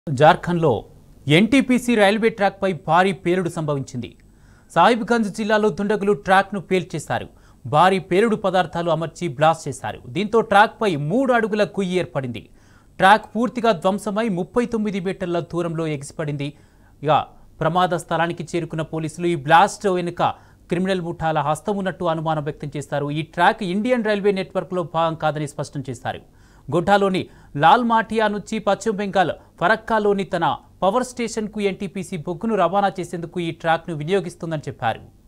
జార్ఖండ్లో NTPC railway ట్రాక్పై భారీ పేలుడు సంభవించింది సాహిబ్గంజ్ జిల్లాలో దుండగులు ట్రాక్ను పేల్చేశారు భారీ పేలుడు పదార్థాలు అమర్చి బ్లాస్ట్ చేశారు దీంతో ట్రాక్పై మూడు అడుగుల కుయ్యి ఏర్పడింది ట్రాక్ పూర్తిగా ధ్వంసమై ముప్పై తొమ్మిది మీటర్ల దూరంలో ఎగిసిపడింది ఇక ప్రమాద స్థలానికి చేరుకున్న పోలీసులు ఈ బ్లాస్ట్ వెనుక క్రిమినల్ ముఠాల హస్తం ఉన్నట్టు అనుమానం వ్యక్తం చేస్తారు ఈ ట్రాక్ ఇండియన్ రైల్వే నెట్వర్క్లో భాగం కాదని స్పష్టం చేశారు గొడ్డాలోని లాల్ మాటియా నుంచి పశ్చిమ బెంగాల్ ఫరక్కాలోని తన పవర్ స్టేషన్కు ఎన్టీపీసీ బొగ్గును రవాణా చేసేందుకు ఈ ట్రాక్ను వినియోగిస్తుందని చెప్పారు